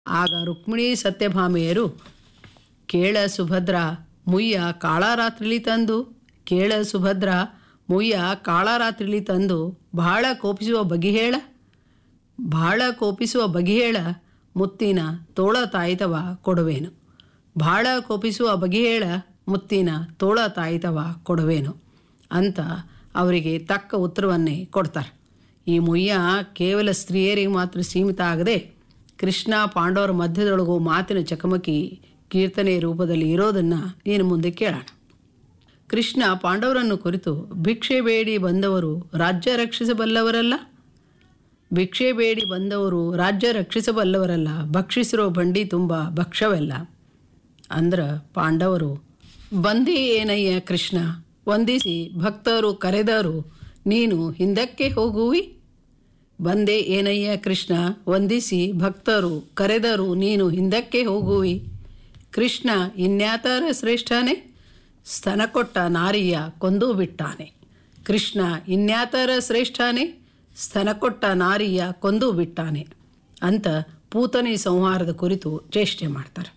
ಆಗ ರುಕ್ಮಿಣಿ ಸತ್ಯಭಾಮೆಯರು ಕೇಳ ಸುಭದ್ರ ಮುಯ್ಯ ಕಾಳರಾತ್ರಿಲಿ ತಂದು ಕೇಳ ಸುಭದ್ರ ಮುಯ್ಯ ಕಾಳರಾತ್ರಿಲಿ ತಂದು ಬಹಳ ಕೋಪಿಸುವ ಬಗೆ ಹೇಳ ಬಹಳ ಕೋಪಿಸುವ ಬಗೆ ಹೇಳ ಮುತ್ತಿನ ತೋಳ ತಾಯಿತವ ಕೊಡುವೇನು ಬಹಳ ಕೋಪಿಸುವ ಬಗೆ ಹೇಳ ಮುತ್ತಿನ ತೋಳ ತಾಯಿತವ ಕೊಡುವೇನು ಅಂತ ಅವರಿಗೆ ತಕ್ಕ ಉತ್ತರವನ್ನೇ ಕೊಡ್ತಾರೆ ಈ ಮುಯ್ಯ ಕೇವಲ ಸ್ತ್ರೀಯರಿಗೆ ಮಾತ್ರ ಸೀಮಿತ ಆಗದೆ ಕೃಷ್ಣ ಪಾಂಡವರ ಮಧ್ಯದೊಳಗೂ ಮಾತಿನ ಚಕಮಕಿ ಕೀರ್ತನೆ ರೂಪದಲ್ಲಿ ಇರೋದನ್ನು ಇನ್ನು ಮುಂದೆ ಕೇಳೋಣ ಕೃಷ್ಣ ಪಾಂಡವರನ್ನು ಕುರಿತು ಭಿಕ್ಷೆ ಬೇಡಿ ಬಂದವರು ರಾಜ್ಯ ರಕ್ಷಿಸಬಲ್ಲವರಲ್ಲ ಭಿಕ್ಷೆ ಬೇಡಿ ಬಂದವರು ರಾಜ್ಯ ರಕ್ಷಿಸಬಲ್ಲವರಲ್ಲ ಭಕ್ಷಿಸಿರೋ ಬಂಡಿ ತುಂಬ ಭಕ್ಷವೆಲ್ಲ ಅಂದ್ರ ಪಾಂಡವರು ಬಂದಿ ಏನಯ್ಯ ಕೃಷ್ಣ ವಂದಿಸಿ ಭಕ್ತರು ಕರೆದರು ನೀನು ಹಿಂದಕ್ಕೆ ಹೋಗುವಿ ಬಂದೆ ಏನಯ್ಯ ಕೃಷ್ಣ ವಂದಿಸಿ ಭಕ್ತರು ಕರೆದರು ನೀನು ಹಿಂದಕ್ಕೆ ಹೋಗುವಿ ಕೃಷ್ಣ ಇನ್ಯಾತರ ಶ್ರೇಷ್ಠನೇ ಸ್ತನ ಕೊಟ್ಟ ನಾರಿಯ ಕೊಂದು ಬಿಟ್ಟಾನೆ ಕೃಷ್ಣ ಇನ್ಯಾತರ ಶ್ರೇಷ್ಠನೇ ಸ್ತನ ಕೊಟ್ಟ ನಾರಿಯ ಕೊಂದು ಬಿಟ್ಟಾನೆ ಅಂತ ಪೂತನೆ ಸಂಹಾರದ ಕುರಿತು ಚೇಷ್ಟೆ ಮಾಡ್ತಾರೆ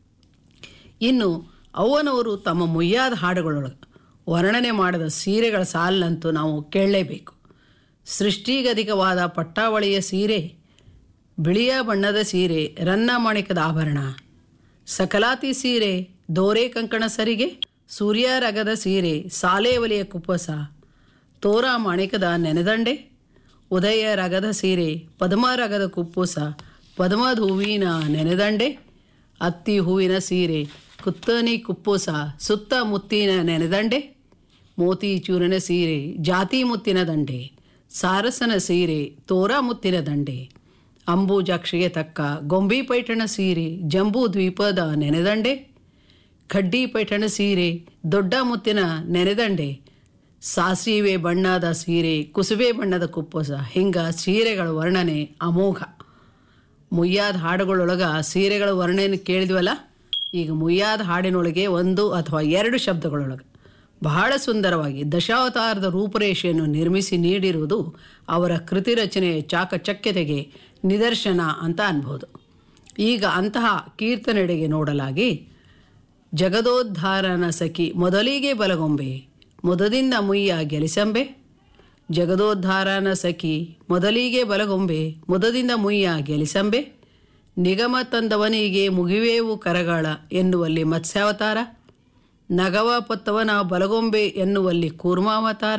ಇನ್ನು ಅವ್ವನವರು ತಮ್ಮ ಮುಯ್ಯಾದ ಹಾಡುಗಳೊಳಗೆ ವರ್ಣನೆ ಮಾಡಿದ ಸೀರೆಗಳ ಸಾಲಂತೂ ನಾವು ಕೇಳಲೇಬೇಕು ಸೃಷ್ಟಿಗಧಿಕವಾದ ಪಟ್ಟಾವಳಿಯ ಸೀರೆ ಬಿಳಿಯ ಬಣ್ಣದ ಸೀರೆ ರನ್ನ ಮಾಣಿಕದ ಆಭರಣ ಸಕಲಾತಿ ಸೀರೆ ದೋರೆ ಕಂಕಣ ಸರಿಗೆ ಸೂರ್ಯ ರಗದ ಸೀರೆ ಸಾಲೆ ಒಲೆಯ ಕುಪ್ಪಸ ತೋರ ಮಾಣಿಕದ ನೆನೆದಂಡೆ ಉದಯ ರಗದ ಸೀರೆ ಪದ್ಮ ರಗದ ಕುಪ್ಪುಸ ಪದ್ಮದ ಹೂವಿನ ನೆನೆದಂಡೆ ಅತ್ತಿ ಹೂವಿನ ಸೀರೆ ಕುತ್ತನಿ ಕುಪ್ಪುಸ ಸುತ್ತ ಮುತ್ತಿನ ನೆನೆದಂಡೆ ಮೋತಿ ಚೂರಿನ ಸೀರೆ ಜಾತಿ ಮುತ್ತಿನ ದಂಡೆ ಸಾರಸನ ಸೀರೆ ತೋರ ಮುತ್ತಿನ ದಂಡೆ ಅಂಬೂಜಾಕ್ಷಿಗೆ ತಕ್ಕ ಗೊಂಬಿ ಪೈಠಣ ಸೀರೆ ಜಂಬೂ ದ್ವೀಪದ ನೆನೆದಂಡೆ ಖಡ್ಡಿ ಪೈಠಣ ಸೀರೆ ದೊಡ್ಡ ಮುತ್ತಿನ ನೆನೆದಂಡೆ ಸಾಸಿವೆ ಬಣ್ಣದ ಸೀರೆ ಕುಸುಬೆ ಬಣ್ಣದ ಕುಪ್ಪಸ ಹಿಂಗ ಸೀರೆಗಳ ವರ್ಣನೆ ಅಮೋಘ ಮುಯ್ಯಾದ ಹಾಡುಗಳೊಳಗ ಸೀರೆಗಳ ವರ್ಣನೆ ಕೇಳಿದ್ವಲ್ಲ ಈಗ ಮುಯ್ಯಾದ ಹಾಡಿನೊಳಗೆ ಒಂದು ಅಥವಾ ಎರಡು ಶಬ್ದಗಳೊಳಗೆ ಬಹಳ ಸುಂದರವಾಗಿ ದಶಾವತಾರದ ರೂಪರೇಷೆಯನ್ನು ನಿರ್ಮಿಸಿ ನೀಡಿರುವುದು ಅವರ ಕೃತಿ ರಚನೆಯ ಚಾಕಚಕ್ಯತೆಗೆ ನಿದರ್ಶನ ಅಂತ ಅನ್ಬೋದು ಈಗ ಅಂತಹ ಕೀರ್ತನೆಡೆಗೆ ನೋಡಲಾಗಿ ಜಗದೋದ್ಧಾರನ ಸಖಿ ಮೊದಲಿಗೆ ಬಲಗೊಂಬೆ ಮೊದದಿಂದ ಮುಯ್ಯ ಗೆಲಿಸಂಬೆ ಜಗದೋದ್ಧಾರನ ಸಖಿ ಮೊದಲಿಗೆ ಬಲಗೊಂಬೆ ಮುದದಿಂದ ಮುಯ್ಯ ಗೆಲಿಸಂಬೆ ನಿಗಮ ತಂದವನಿಗೆ ಮುಗಿವೇವು ಕರಗಾಳ ಎನ್ನುವಲ್ಲಿ ಮತ್ಸ್ಯಾವತಾರ ನಗವ ಪೊತ್ತವನ ಬಲಗೊಂಬೆ ಎನ್ನುವಲ್ಲಿ ಕೂರ್ಮಾವತಾರ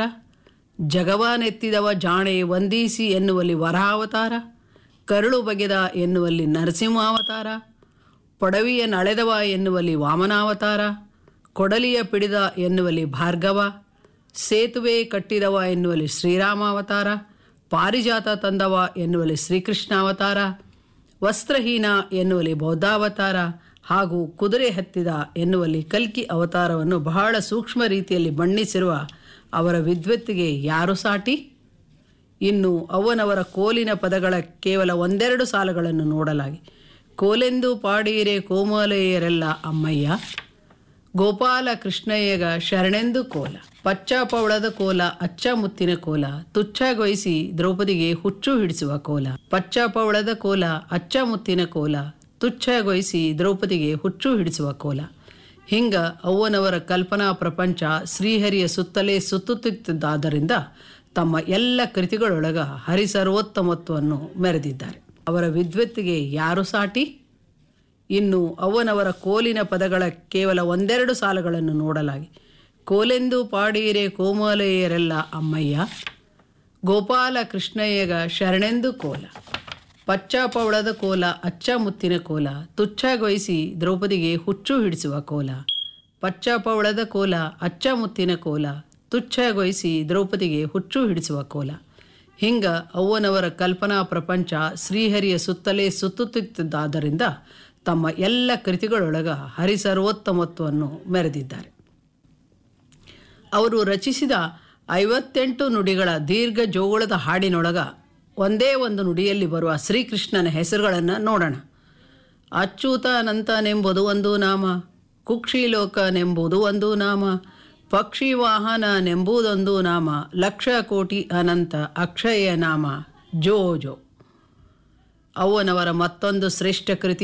ಜಗವನೆತ್ತಿದವ ಜಾಣೆ ವಂದಿಸಿ ಎನ್ನುವಲ್ಲಿ ವರಾವತಾರ ಕರುಳು ಬಗೆದ ಎನ್ನುವಲ್ಲಿ ನರಸಿಂಹಾವತಾರ ಪೊಡವಿಯ ನಳೆದವ ಎನ್ನುವಲ್ಲಿ ವಾಮನಾವತಾರ ಕೊಡಲಿಯ ಪಿಡಿದ ಎನ್ನುವಲ್ಲಿ ಭಾರ್ಗವ ಸೇತುವೆ ಕಟ್ಟಿದವ ಎನ್ನುವಲ್ಲಿ ಶ್ರೀರಾಮಾವತಾರ ಪಾರಿಜಾತ ತಂದವ ಎನ್ನುವಲ್ಲಿ ಶ್ರೀಕೃಷ್ಣಾವತಾರ ವಸ್ತ್ರಹೀನ ಎನ್ನುವಲ್ಲಿ ಬೌದ್ಧಾವತಾರ ಹಾಗೂ ಕುದುರೆ ಹತ್ತಿದ ಎನ್ನುವಲ್ಲಿ ಕಲ್ಕಿ ಅವತಾರವನ್ನು ಬಹಳ ಸೂಕ್ಷ್ಮ ರೀತಿಯಲ್ಲಿ ಬಣ್ಣಿಸಿರುವ ಅವರ ವಿದ್ವತ್ತಿಗೆ ಯಾರು ಸಾಟಿ ಇನ್ನು ಅವನವರ ಕೋಲಿನ ಪದಗಳ ಕೇವಲ ಒಂದೆರಡು ಸಾಲುಗಳನ್ನು ನೋಡಲಾಗಿ ಕೋಲೆಂದು ಪಾಡೀರೆ ಕೋಮಲೆಯರೆಲ್ಲ ಅಮ್ಮಯ್ಯ ಗೋಪಾಲ ಕೃಷ್ಣಯ್ಯಗ ಶರಣೆಂದು ಕೋಲ ಪಚ್ಚ ಪವಳದ ಕೋಲ ಅಚ್ಚ ಮುತ್ತಿನ ಕೋಲ ತುಚ್ಛಗೊಳಿಸಿ ದ್ರೌಪದಿಗೆ ಹುಚ್ಚು ಹಿಡಿಸುವ ಕೋಲ ಪಚ್ಚ ಪವಳದ ಕೋಲ ಅಚ್ಚ ಮುತ್ತಿನ ಕೋಲ ತುಚ್ಛಗೊಳಿಸಿ ದ್ರೌಪದಿಗೆ ಹುಚ್ಚು ಹಿಡಿಸುವ ಕೋಲ ಹಿಂಗ ಅವ್ವನವರ ಕಲ್ಪನಾ ಪ್ರಪಂಚ ಶ್ರೀಹರಿಯ ಸುತ್ತಲೇ ಸುತ್ತುತ್ತಿದ್ದಾದ್ದರಿಂದ ತಮ್ಮ ಎಲ್ಲ ಕೃತಿಗಳೊಳಗ ಹರಿಸರ್ವೋತ್ತಮತ್ವವನ್ನು ಮೆರೆದಿದ್ದಾರೆ ಅವರ ವಿದ್ವತ್ತಿಗೆ ಯಾರು ಸಾಟಿ ಇನ್ನು ಅವನವರ ಕೋಲಿನ ಪದಗಳ ಕೇವಲ ಒಂದೆರಡು ಸಾಲುಗಳನ್ನು ನೋಡಲಾಗಿ ಕೋಲೆಂದು ಪಾಡೀರೆ ಕೋಮಲೆಯರೆಲ್ಲ ಅಮ್ಮಯ್ಯ ಗೋಪಾಲ ಕೃಷ್ಣಯ್ಯಗ ಶರಣೆಂದು ಕೋಲ ಪಚ್ಚ ಪವಳದ ಕೋಲ ಅಚ್ಚ ಮುತ್ತಿನ ಕೋಲ ತುಚ್ಛಗೊಳಿಸಿ ದ್ರೌಪದಿಗೆ ಹುಚ್ಚು ಹಿಡಿಸುವ ಕೋಲ ಪಚ್ಚ ಪವಳದ ಕೋಲ ಅಚ್ಚ ಮುತ್ತಿನ ಕೋಲ ತುಚ್ಛಗೊಳಿಸಿ ದ್ರೌಪದಿಗೆ ಹುಚ್ಚು ಹಿಡಿಸುವ ಕೋಲ ಹಿಂಗ ಅವ್ವನವರ ಕಲ್ಪನಾ ಪ್ರಪಂಚ ಶ್ರೀಹರಿಯ ಸುತ್ತಲೇ ಸುತ್ತುತ್ತಿದ್ದಾದ್ದರಿಂದ ತಮ್ಮ ಎಲ್ಲ ಕೃತಿಗಳೊಳಗ ಹರಿಸರ್ವೋತ್ತಮತ್ವವನ್ನು ಮೆರೆದಿದ್ದಾರೆ ಅವರು ರಚಿಸಿದ ಐವತ್ತೆಂಟು ನುಡಿಗಳ ದೀರ್ಘ ಜೋಗುಳದ ಹಾಡಿನೊಳಗ ಒಂದೇ ಒಂದು ನುಡಿಯಲ್ಲಿ ಬರುವ ಶ್ರೀಕೃಷ್ಣನ ಹೆಸರುಗಳನ್ನು ನೋಡೋಣ ಅಚ್ಯುತಾನಂತನೆಂಬುದು ಒಂದು ನಾಮ ಕುಕ್ಷಿಲೋಕನೆಂಬುದು ಒಂದು ನಾಮ ಪಕ್ಷಿ ವಾಹನನೆಂಬುದೊಂದು ನಾಮ ಲಕ್ಷ ಕೋಟಿ ಅನಂತ ಅಕ್ಷಯ ನಾಮ ಜೋ ಜೋ ಅವ್ವನವರ ಮತ್ತೊಂದು ಶ್ರೇಷ್ಠ ಕೃತಿ